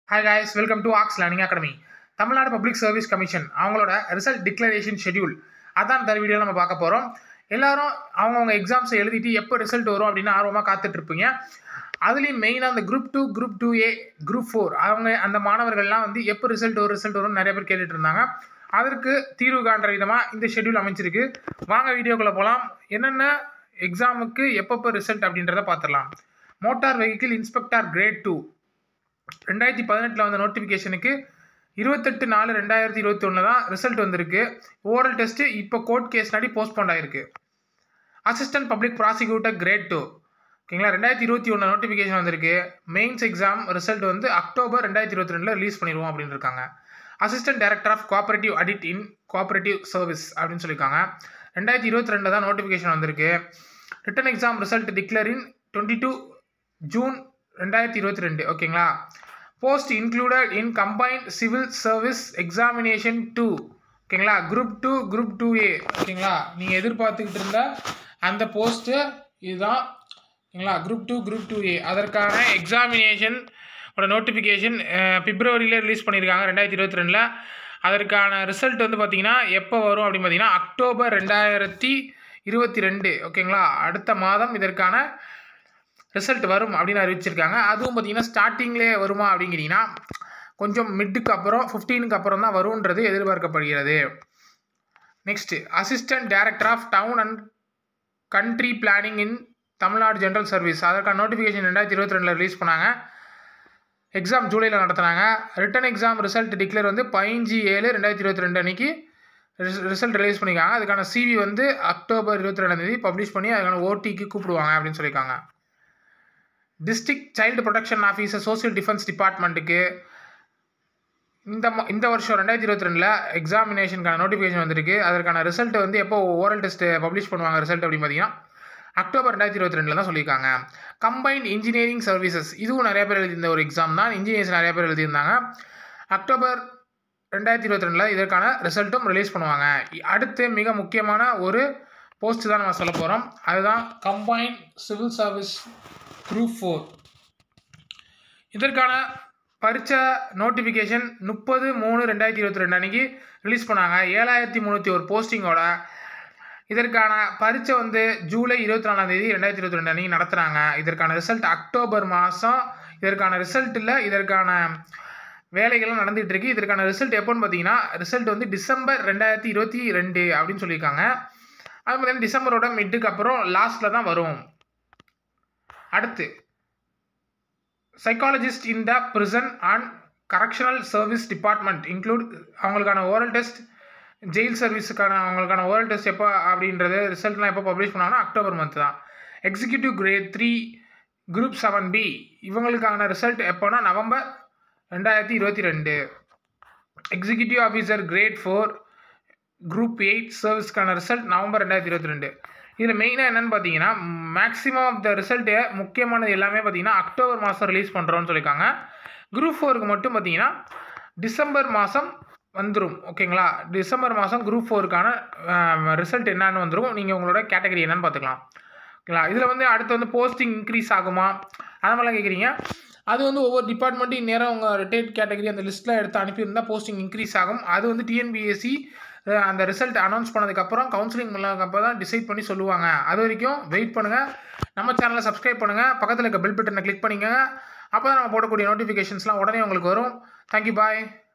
hi guys welcome to Ox learning academy Tamil Nadu public service commission அவங்களோட result declaration schedule அதான் இந்த வீடியோவில் நம்ம பார்க்க போகிறோம் எல்லாரும் அவங்கவுங்க எக்ஸாம்ஸை எழுதிட்டு எப்போ ரிசல்ட் வரும் அப்படின்னு ஆர்வமாக காத்துட்டு இருப்பீங்க அதுலேயும் மெயினாக அந்த group two group two A group four அவங்க அந்த மாணவர்கள்லாம் வந்து எப்போ ரிசல்ட் வரும் ரிசல்ட் வரும்னு நிறைய பேர் கேட்டுட்டு இருந்தாங்க அதற்கு தீர்வு காண்ற விதமாக இந்த ஷெட்யூல் அமைஞ்சிருக்கு வாங்க வீடியோக்குள்ளே போகலாம் என்னென்ன எக்ஸாமுக்கு எப்பப்போ ரிசல்ட் அப்படின்றத பார்த்துடலாம் motor vehicle inspector grade two ரெண்டாயிரத்தி பதினெட்டில் வந்த நோட்டிஃபிகேஷனுக்கு இருபத்தெட்டு நாலு ரெண்டாயிரத்தி இருபத்தி ஒன்று தான் ரிசல்ட் வந்திருக்கு ஓரல் டெஸ்ட்டு இப்போ கோர்ட் கேஸ் நாடி போஸ்ட்போண்ட் ஆயிருக்கு assistant public prosecutor grade two ஓகேங்களா ரெண்டாயிரத்தி இருபத்தி ஒன்று நோட்டிஃபிகேஷன் வந்திருக்கு மெயின்ஸ் எக்ஸாம் ரிசல்ட் வந்து அக்டோபர் ரெண்டாயிரத்தி இருபத்தி ரெண்டில் ரிலீஸ் பண்ணிடுவோம் அப்படின்னு இருக்காங்க assistant director of cooperative audit in cooperative service அப்படின்னு சொல்லியிருக்காங்க ரெண்டாயிரத்தி இருபத்தி ரெண்டு தான் நோட்டிஃபிகேஷன் வந்திருக்கு written exam result declare in twenty two June ரெண்டாயிரத்தி இருபத்தி ரெண்டு ஓகேங்களா post included in combined civil service examination two ஓகேங்களா group two group two A ஓகேங்களா நீங்கள் எதிர்பார்த்துக்கிட்டு இருந்த அந்த போஸ்ட்டு இதுதான் ஓகேங்களா group two group two A அதற்கான எக்ஸாமினேஷன் நோட்டிஃபிகேஷன் பிப்ரவரியில் ரிலீஸ் பண்ணியிருக்காங்க ரெண்டாயிரத்தி இருபத்தி ரெண்டில் அதற்கான ரிசல்ட் வந்து பார்த்தீங்கன்னா எப்போ வரும் அப்படின்னு பார்த்தீங்கன்னா அக்டோபர் ரெண்டாயிரத்தி இருபத்தி ரெண்டு ஓகேங்களா அடுத்த மாதம் இதற்கான ரிசல்ட் வரும் அப்படின்னு அறிவிச்சிருக்காங்க அதுவும் பார்த்தீங்கன்னா ஸ்டார்டிங்லேயே வருமா அப்படிங்கிறீங்கன்னா கொஞ்சம் மிட்டுக்கு அப்புறம் ஃபிஃப்டீனுக்கு அப்புறம் தான் வரும்ன்றது எதிர்பார்க்கப்படுகிறது next assistant director of town and country planning in Tamil Nadu general service அதற்கான நோட்டிஃபிகேஷன் ரெண்டாயிரத்தி இருபத்தி ரெண்டில் ரிலீஸ் பண்ணாங்க எக்ஸாம் ஜூலையில் நடத்துனாங்க ரிட்டன் எக்ஸாம் ரிசல்ட் டிக்ளேர் வந்து பதினஞ்சு ஏழு ரெண்டாயிரத்தி இருபத்தி ரெண்டு அன்றைக்கி ரிசல்ட் ரிலீஸ் பண்ணியிருக்காங்க அதுக்கான சிவி வந்து அக்டோபர் இருபத்தி ரெண்டாந்தேதி பப்ளிஷ் பண்ணி அதுக்கான ஓடிக்கு கூப்பிடுவாங்க அப்படின்னு சொல்லியிருக்காங்க district child protection officer social defence டிபார்ட்மெண்ட்டுக்கு இந்த ம- இந்த வருஷம் ரெண்டாயிரத்தி இருபத்தி ரெண்டில் எக்ஸாமினேஷனுக்கான நோட்டிஃபிகேஷன் வந்திருக்கு அதற்கான ரிசல்ட் வந்து எப்போ ஓரல் டெஸ்ட் பப்ளிஷ் பண்ணுவாங்க ரிசல்ட் அப்படின்னு பார்த்தீங்கன்னா அக்டோபர் ரெண்டாயிரத்தி இருபத்தி ரெண்டில் தான் சொல்லியிருக்காங்க கம்பைன்ட் இன்ஜினியரிங் சர்வீசஸ் இதுவும் நிறைய பேர் எழுதியிருந்த ஒரு எக்ஸாம் தான் இன்ஜினியர்ஸ் நிறைய பேர் எழுதியிருந்தாங்க அக்டோபர் ரெண்டாயிரத்தி இருபத்தி ரெண்டில் இதற்கான ரிசல்ட்டும் ரிலீஸ் பண்ணுவாங்க இ- அடுத்து மிக முக்கியமான ஒரு போஸ்ட் தான் நம்ம சொல்ல போகிறோம் அதுதான் combined civil service group four இதற்கான பரீட்சை நோட்டிஃபிகேஷன் முப்பது மூணு ரெண்டாயிரத்தி இருபத்தி ரெண்டு அன்றைக்கி ரிலீஸ் பண்ணாங்க ஏழாயிரத்தி முந்நூற்றி ஒரு போஸ்டிங்கோட இதற்கான பரீட்சை வந்து ஜூலை இருபத்தி நாலாம் தேதி ரெண்டாயிரத்தி இருபத்தி ரெண்டு அன்றைக்கி நடத்துகிறாங்க இதற்கான ரிசல்ட் அக்டோபர் மாதம் இதற்கான ரிசல்ட் இல்லை இதற்கான வேலைகள்லாம் நடந்துகிட்டு இருக்கு இதற்கான ரிசல்ட் எப்போன்னு பார்த்தீங்கன்னா ரிசல்ட் வந்து டிசம்பர் ரெண்டாயிரத்தி இருபத்தி ரெண்டு அப்படின்னு சொல்லியிருக்காங்க அது பார்த்தீங்கன்னா டிசம்பரோட மிட்டுக்கு அப்புறம் லாஸ்ட்டில் தான் வரும் அடுத்து psychologist in the prison and correctional service department include அவங்களுக்கான ஓரல் டெஸ்ட் ஜெயில் சர்வீஸுக்கான அவங்களுக்கான ஓரல் டெஸ்ட் எப்போ அப்படின்றது ரிசல்ட்லாம் எப்போ பப்ளிஷ் பண்ணாங்கன்னா அக்டோபர் மந்த் தான் executive grade three group seven B இவங்களுக்கான ரிசல்ட் எப்போனா நவம்பர் ரெண்டாயிரத்தி இருபத்தி ரெண்டு executive officer grade four group eight சர்வீஸ்க்கான ரிசல்ட் நவம்பர் ரெண்டாயிரத்தி இருபத்தி ரெண்டு இதில் மெயினாக என்னென்னு பார்த்தீங்கன்னா மேக்ஸிமம் ஆஃப் த ரிசல்ட்டு முக்கியமானது எல்லாமே பார்த்தீங்கன்னா அக்டோபர் மாதம் ரிலீஸ் பண்ணுறோன்னு சொல்லியிருக்காங்க குரூப் ஃபோருக்கு மட்டும் பார்த்தீங்கன்னா டிசம்பர் மாதம் வந்துடும் ஓகேங்களா டிசம்பர் மாதம் குரூப் ஃபோருக்கான ரிசல்ட் என்னன்னு வந்துடும் நீங்கள் உங்களோட கேட்டகரி என்னன்னு பார்த்துக்கலாம் ஓகேங்களா இதில் வந்து அடுத்து வந்து போஸ்டிங் இன்க்ரீஸ் ஆகுமா அந்த மாதிரிலாம் கேட்குறீங்க அது வந்து ஒவ்வொரு டிபார்ட்மெண்ட்டும் நேரம் உங்கள் ரிட்டையர்ட் கேட்டகரி அந்த லிஸ்ட்டில் எடுத்து அனுப்பியிருந்தால் போஸ்டிங் இன்க்ரீஸ் ஆகும் அது வந்து டிஎன்பிஎஸ்சி அந்த ரிசல்ட் அனௌன்ஸ் பண்ணதுக்கப்புறம் கவுன்சிலிங் பண்ணதுக்கப்புறம் தான் டிசைட் பண்ணி சொல்லுவாங்க அது வரைக்கும் வெயிட் பண்ணுங்கள் நம்ம சேனலை சப்ஸ்கிரைப் பண்ணுங்கள் பக்கத்தில் இருக்க பெல் பட்டனை கிளிக் பண்ணிக்கங்க அப்போ தான் நம்ம போடக்கூடிய நோட்டிஃபிகேஷன்ஸ்லாம் உடனே உங்களுக்கு வரும் தேங்க்யூ பாய்